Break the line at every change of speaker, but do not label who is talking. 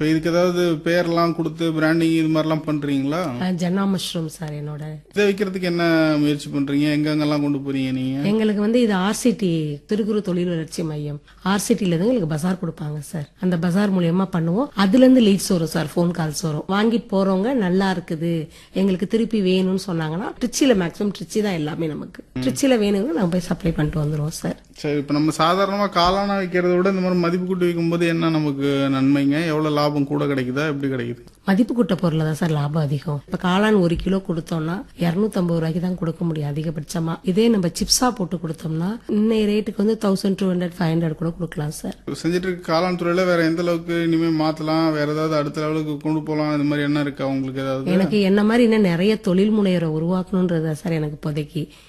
இப்போ இதுக்கு ஏதாவது பேர்லாம் கொடுத்து பிராண்டிங் இது மாதிரிலாம் பண்றீங்களா
அஹ், ஜன்னா மஷ்ரூம் சார் என்னோட
இதை விற்கிறதுக்கு என்ன முயற்சி பண்றீங்க எங்கெங்கெல்லாம் கொண்டு போறீங்க நீங்க
எங்களுக்கு வந்து இது ஆர்சிடி திருக்குறு தொழில் வளர்ச்சி மையம் ஆர்சிடில இருந்து எங்களுக்கு பஜார் கொடுப்பாங்க சார் அந்த பஜார் மூலியமா பண்ணுவோம் அதுல இருந்து லீட்ஸ் வரும் சார் ஃபோன் கால்ஸ் வரும் வாங்கிட்டு போறவங்க நல்லா இருக்குது எங்களுக்கு திருப்பி வேணும்னு சொன்னாங்கன்னா ட்ரிச்சில மேக்ஸிமம் ட்ரிச்சி தான் எல்லாமே நமக்கு ட்ரிச்சில வேணுங்க நாங்க போய் சப்ளை பண்ணிட்டு வந்துருவோம் சார்
சரி இப்போ நம்ம சாதாரணமா காளானா விற்கிறத விட இந்த மாதிரி மதிப்பு கூட்டி விற்கும்போது என்ன நமக்கு நன்மைங்க எவ்வளவு லாபம் கூட கிடைக்குதா எப்படி கிடைக்குது
மதிப்பு கூட்ட பொருள்ல தான் சார் லாபம் அதிகம் இப்ப காளான் ஒரு கிலோ கொடுத்தோம்னா 250 ரூபாய்க்கு தான் கொடுக்க முடியும் அதிகபட்சமா இதே நம்ம சிப்ஸா போட்டு கொடுத்தோம்னா இன்னைய ரேட்டுக்கு வந்து thousand two hundred five hundred கூட கொடுக்கலாம் சார்
இப்ப செஞ்சுட்டு இருக்க காளான் துறையில வேற எந்த அளவுக்கு இனிமே மாத்தலாம் வேற ஏதாவது அடுத்த லெவலுக்கு கொண்டு போகலாம் இந்த மாதிரி என்ன இருக்கா உங்களுக்கு ஏதாவது
எனக்கு என்ன மாதிரி இன்னும் நிறைய தொழில் முனைவரை உருவாக்கணுன்றது தான் சார் எனக்கு இப்போதைக்கு